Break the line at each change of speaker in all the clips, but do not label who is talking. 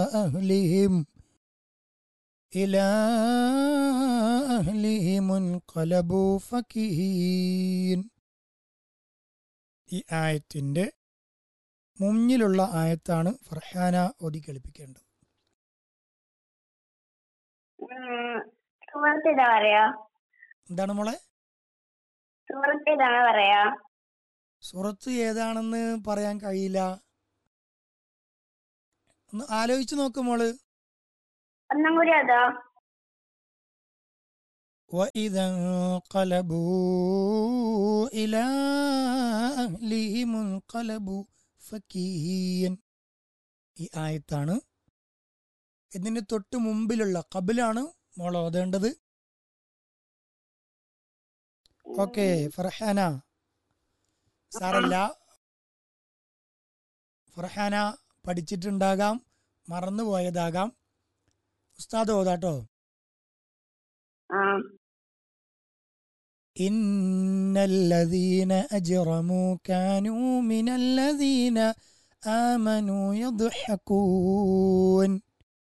أهلهم إلى أهلهم انقلبوا فكهين ഈ ആയത്തിന്റെ മുന്നിലുള്ള ആയത്താണ് ഫർഹാന ഓതി കേൾപ്പിക്കേണ്ടത്
സുഹൃത്ത് ഇതാ പറയാ
എന്താണ് മോളെ
സുഹൃത്ത് ഇതാണ് പറയാ
സുറത്ത് ഏതാണെന്ന് പറയാൻ കഴിയില്ല ഒന്ന് ആലോചിച്ച് നോക്ക് മോള്
ഒന്നും കൂടി അതോ
وإذا انقلبوا إلى أهلهم انقلبوا فكين ഈ ആയത്താണ് ഇതിന് തൊട്ട് മുമ്പിലുള്ള കബിലാണ് മോൾ ഓതേണ്ടത് ഓക്കെ ഫർഹാന സാറല്ല ഫർഹാന പഠിച്ചിട്ടുണ്ടാകാം മറന്നുപോയതാകാം ഉസ്താദ് ഓതാട്ടോ
ആ
إن الذين أجرموا كانوا من الذين آمنوا يضحكون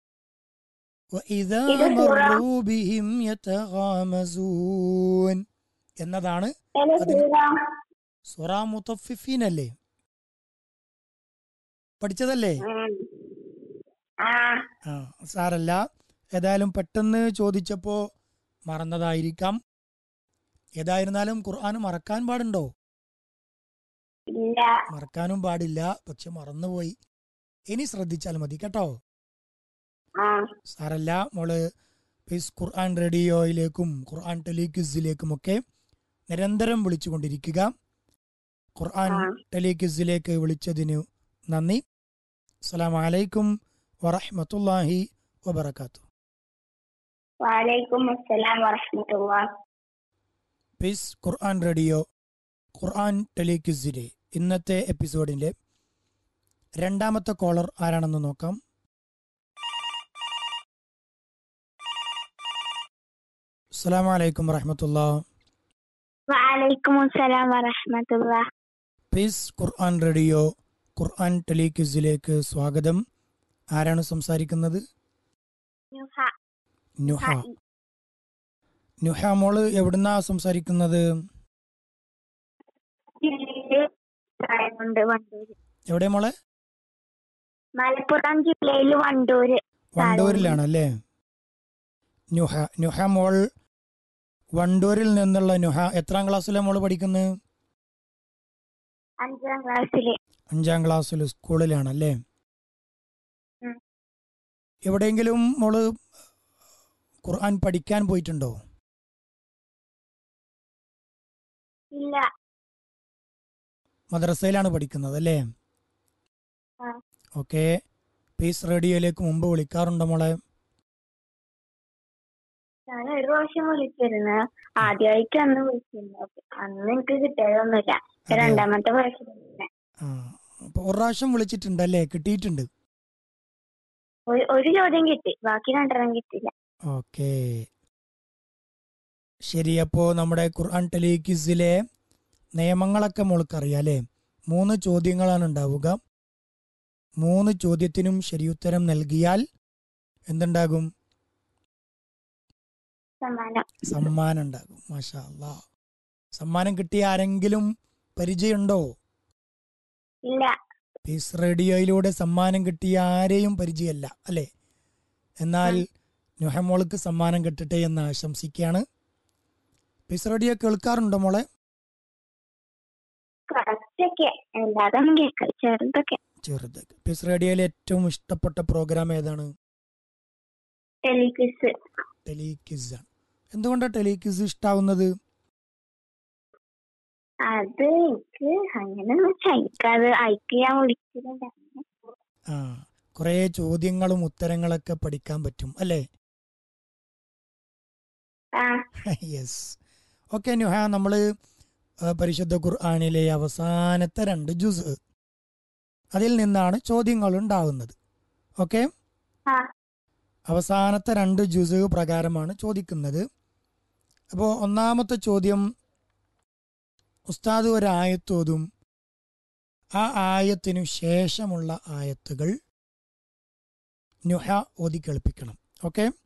وإذا
ഇത് സൂറ?
مروا بهم يتغامزون എന്നതാണ്
ഏതാ
അതിന്
സൂറ
സുറ മുത്തഫിഫീൻ അല്ലേ പഠിച്ചതല്ലേ
ഉം. ആ
ആ സാരല്ല ഏതായാലും പെട്ടെന്ന് ചോദിച്ചപ്പോ മറന്നതായിരിക്കാം ഏതായിരുന്നാലും ഖുർആൻ മറക്കാൻ പാടുണ്ടോ
ഇല്ല
മറക്കാനും പാടില്ല പക്ഷെ മറന്നുപോയി ഇനി ശ്രദ്ധിച്ചാൽ മതി കേട്ടോ
ആ
സാരല്ല മോള് പീസ് ഖുർആൻ റേഡിയോയിലേക്കും ഖുർആൻ ടെലിക്വിസിലേക്കും ഒക്കെ നിരന്തരം വിളിച്ചുകൊണ്ടിരിക്കുക ഖുർആൻ
ആ.
ടെലിക്വിസിലേക്ക് വിളിച്ചതിന് നന്ദി അസ്സലാമു അലൈക്കും വറഹ്മത്തുള്ളാഹി വബറകാത്തു
വാലൈക്കും അസ്സലാം വറഹ്മത്തുള്ളാ
പീസ് ഖുർആൻ റേഡിയോ ഖുർആൻ ടെലിക്വിസിലെ ഇന്നത്തെ എപ്പിസോഡിന്റെ രണ്ടാമത്തെ കോളർ ആരാണെന്ന് നോക്കാം അസ്സലാമു അലൈക്കും വറഹ്മത്തുള്ളാ
വാലൈക്കും അസ്സലാം വറഹ്മത്തുള്ളാ
പീസ് ഖുർആൻ റേഡിയോ ഖുർആൻ ടെലിക്വിസിലേക്ക് സ്വാഗതം ആരാണ് സംസാരിക്കുന്നത്
നുഹ
നുഹ നുഹ മോള് എവിടുന്നാ സംസാരിക്കുന്നത്
ഉണ്ട് വണ്ടൂര്
എവിടെ മോളെ
മലപ്പുറം ജില്ലയിൽ വണ്ടൂര്
വണ്ടൂരിലാണ് അല്ലേ നുഹ നുഹ മോൾ വണ്ടൂരിൽ നിന്നുള്ള നുഹ എത്രാം ക്ലാസ്സിലാണ് മോള് പഠിക്കുന്നത്
അഞ്ചാം ക്ലാസ്സില്
അഞ്ചാം ക്ലാസ്സിൽ സ്കൂളിലാണല്ലേ
ഉം.
എവിടെയെങ്കിലും മോള് ഖുർആൻ പഠിക്കാൻ പോയിട്ടുണ്ടോ
ഇല്ല
മദ്രസയിലാണ് പഠിക്കുന്നത് അല്ലേ
ആ.
ഓക്കെ പീസ് റേഡിയോയിലേക്ക് മുമ്പ് വിളിക്കാറുണ്ടോ മോളെ
ഞാൻ ഒരു പ്രാവശ്യം വിളിച്ചിരുന്നു ആദ്യമായിട്ട് അന്ന് വിളിച്ചിരുന്നു അന്ന് എനിക്ക് കിട്ടിയതൊന്നുമില്ല
അതെയോ?
രണ്ടാമത്തെ പ്രാവശ്യം വിളിച്ചേ.
ആ അപ്പൊ ഒരു പ്രാവശ്യം വിളിച്ചിട്ടുണ്ടല്ലേ കിട്ടിയിട്ടുണ്ട്
ഒരു ഒരു ചോദ്യം കിട്ടി ബാക്കി രണ്ടെണ്ണം കിട്ടില്ല
ഓക്കെ ശരി അപ്പോ നമ്മുടെ ഖുർആൻ ടെലിക്വിസിലെ നിയമങ്ങളൊക്കെ മോൾക്ക് അറിയാലേ മൂന്ന് ചോദ്യങ്ങളാണ് ഉണ്ടാവുക മൂന്ന് ചോദ്യത്തിനും ശരിയുത്തരം നൽകിയാൽ എന്തുണ്ടാകും
സമ്മാനം
സമ്മാനം ഉണ്ടാകും മാഷാ അല്ലാ സമ്മാനം കിട്ടിയ ആരെങ്കിലും പരിചയമുണ്ടോ
ഇല്ല
പീസ് റേഡിയോയിലൂടെ സമ്മാനം കിട്ടിയ ആരെയും പരിചയമല്ല അല്ലേ എന്നാൽ നുഹമോൾക്ക് സമ്മാനം കിട്ടട്ടെ എന്ന് ആശംസിക്കുകയാണ് പീസ് റേഡിയോ കേൾക്കാറുണ്ടോ മോളെ
കുറച്ചൊക്കെ എല്ലാതൊന്നും കേൾക്കാം ചെറുതൊക്കെ
ചെറുത് പീസ് റേഡിയോയിലെ ഏറ്റവും ഇഷ്ടപ്പെട്ട പ്രോഗ്രാം ഏതാണ്
ടെലിക്വിസ്
ടെലിക്വിസ് ആണ് എന്തുകൊണ്ടാണ് ടെലിക്വിസ് ഇഷ്ടാവുന്നത്
അത് എനിക്ക് അങ്ങനെ എനിക്കത് അയക്ക് ഞാൻ വിളിച്ചിട്ടുണ്ട്
ആ കുറേ ചോദ്യങ്ങളും ഉത്തരങ്ങളൊക്കെ പഠിക്കാൻ പറ്റും അല്ലേ
ആ
യെസ് ഓക്കെ നുഹ നമ്മൾ പരിശുദ്ധ ഖുർആാനിലെ അവസാനത്തെ രണ്ട് ജുസ് അതിൽ നിന്നാണ് ചോദ്യങ്ങൾ ഉണ്ടാവുന്നത് ഓക്കെ
ആ
അവസാനത്തെ രണ്ട് ജുസ് പ്രകാരമാണ് ചോദിക്കുന്നത് അപ്പോൾ ഒന്നാമത്തെ ചോദ്യം ഉസ്താദ് ഒരു ആയത്തോതും ആ ആയത്തിനു ശേഷമുള്ള ആയത്തുകൾ നുഹ ഓതി കേൾപ്പിക്കണം ഓക്കെ